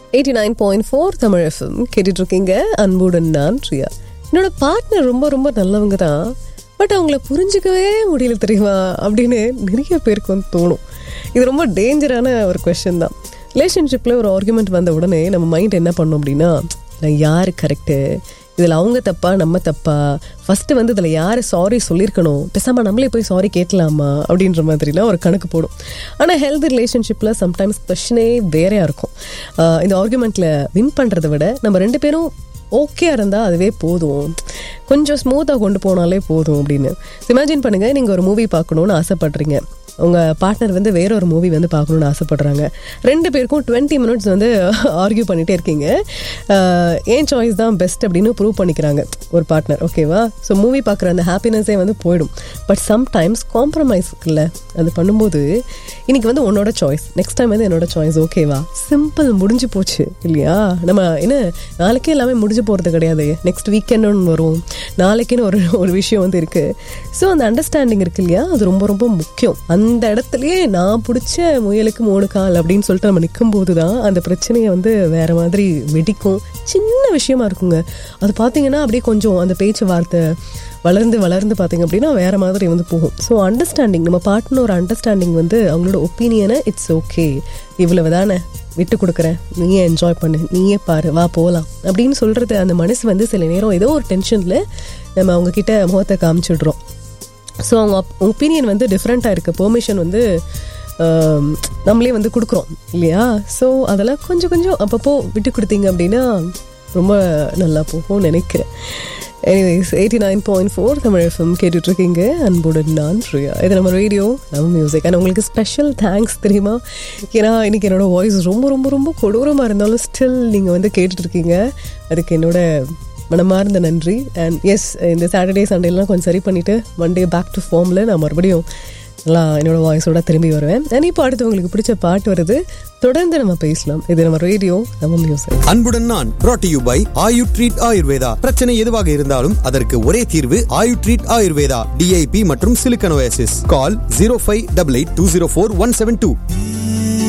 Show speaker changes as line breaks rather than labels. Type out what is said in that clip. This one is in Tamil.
eighty nine point four Tamil FM கேட்டுட்டு இருக்கீங்க அன்புடன் நான் ரியா என்னோட பார்ட்னர் ரொம்ப ரொம்ப நல்லவங்க தான் பட் அவங்கள புரிஞ்சுக்கவே முடியல தெரியுமா அப்படின்னு நிறைய பேருக்கு வந்து தோணும் இது ரொம்ப டேஞ்சரான ஒரு கொஷின் தான் ரிலேஷன்ஷிப்பில் ஒரு ஆர்குமெண்ட் வந்த உடனே நம்ம மைண்ட் என்ன பண்ணும் அப்படின்னா நான் யார் கரெக்டு இதில் அவங்க தப்பா நம்ம தப்பா ஃபஸ்ட்டு வந்து இதில் யார் சாரி சொல்லியிருக்கணும் பேசாமல் நம்மளே போய் சாரி கேட்கலாமா அப்படின்ற மாதிரிலாம் ஒரு கணக்கு போடும் ஆனால் ஹெல்த் ரிலேஷன்ஷிப்பில் சம்டைம்ஸ் கொஷனே வேறையாக இருக்கும் ஆஹ் இந்த ஆர்குமெண்ட்டில் வின் பண்ணுறதை விட நம்ம ரெண்டு பேரும் ஓகே இருந்தால் அதுவே போதும் கொஞ்சம் ஸ்மூத்தாக கொண்டு போனாலே போதும் அப்படின்னு இமேஜின் பண்ணுங்கள் நீங்கள் ஒரு மூவி பார்க்கணுன்னு ஆசைப்படுறீங்க உங்கள் பார்ட்னர் வந்து வேற ஒரு மூவி வந்து பார்க்கணுன்னு ஆசைப்படுறாங்க ரெண்டு பேருக்கும் டுவெண்ட்டி மினிட்ஸ் வந்து ஆர்கியூ பண்ணிகிட்டே இருக்கீங்க ஆஹ் ஏன் சாய்ஸ் தான் பெஸ்ட் அப்படின்னு ப்ரூவ் பண்ணிக்கிறாங்க ஒரு பார்ட்னர் ஓகேவா ஸோ மூவி பார்க்குற அந்த ஹாப்பினஸே வந்து போயிடும் பட் சம்டைம்ஸ் காம்ப்ரமைஸ் இருக்குல்ல அது பண்ணும்போது இன்னைக்கு வந்து உன்னோட சாய்ஸ் நெக்ஸ்ட் டைம் வந்து என்னோட சாய்ஸ் ஓகேவா சிம்பிள் முடிஞ்சு போச்சு இல்லையா நம்ம என்ன நாளைக்கே எல்லாமே முடிஞ்சு போகிறது கிடையாது நெக்ஸ்ட் வீக்கெண்ட் ஒன்று வரும் நாளைக்குன்னு ஒரு ஒரு விஷயம் வந்து இருக்குது ஸோ அந்த அண்டர்ஸ்டாண்டிங் இருக்கு இல்லையா அது ரொம்ப ரொம்ப முக்கியம் அந்த இடத்துலயே நான் பிடிச்ச முயலுக்கு மூணு கால் அப்படின்னு சொல்லிட்டு நம்ம நிற்கும்போது தான் அந்த பிரச்சனையை வந்து வேற மாதிரி வெடிக்கும் சின்ன விஷயமா இருக்குங்க அது பார்த்தீங்கன்னா அப்படியே கொஞ்சம் அந்த பேச்சு வார்த்தை வளர்ந்து வளர்ந்து பார்த்தீங்க அப்படின்னா வேற மாதிரி வந்து போகும் ஸோ அண்டர்ஸ்டாண்டிங் நம்ம பார்ட்னர் ஒரு அண்டர்ஸ்டாண்டிங் வந்து அவங்களோட ஒப்பீனியனை இட்ஸ் ஓகே இவ்வளவு தானே விட்டு கொடுக்குறேன் நீயே என்ஜாய் பண்ணு நீயே பாரு வா போகலாம் அப்படின்னு சொல்கிறது அந்த மனசு வந்து சில நேரம் ஏதோ ஒரு டென்ஷனில் நம்ம அவங்க கிட்ட முகத்தை காமிச்சிடுறோம் ஸோ அவங்க ஒப்பீனியன் வந்து டிஃப்ரெண்ட்டாக இருக்குது பெர்மிஷன் வந்து ஆம், நம்மளே வந்து கொடுக்குறோம் இல்லையா ஸோ அதெல்லாம் கொஞ்சம் கொஞ்சம் அப்பப்போ விட்டு கொடுத்தீங்க அப்படின்னா ரொம்ப நல்லா போகும்னு நினைக்கிறேன் anyways eighty nine point four Tamil FM கேட்டுட்ருக்கீங்க அன்புடன் நான் ப்ரியா இது நம்ம ரேடியோ நம்ம மியூசிக் அண்ட் உங்களுக்கு ஸ்பெஷல் தேங்க்ஸ் தெரியுமா ஏன்னா இன்னைக்கு என்னோட வாய்ஸ் ரொம்ப ரொம்ப ரொம்ப கொடூரமாக இருந்தாலும் ஸ்டில் நீங்கள் வந்து கேட்டுட்ருக்கீங்க அதுக்கு என்னோட மனமார்ந்த நன்றி அண்ட் எஸ் இந்த சாட்டர்டே சண்டேலாம் கொஞ்சம் சரி பண்ணிவிட்டு மண்டே பேக் டு ஃபார்மில் நான் மறுபடியும் நல்லா என்னோட வாய்ஸோட திரும்பி வருவேன் அண்ட் இப்போ அடுத்து உங்களுக்கு பிடிச்ச பாட்டு வருது தொடர்ந்து நம்ம பேசலாம் இது நம்ம ரேடியோ நம்ம மியூசிக்
அன்புடன் நான் brought to you by Ayu treat Ayurveda பிரச்சனை எதுவாக இருந்தாலும் அதற்கு ஒரே தீர்வு ஆயு ட்ரீட் ஆயுர்வேதா டிஐபி மற்றும் சிலிக்கனோசிஸ் call zero five double eight two zero four one seven two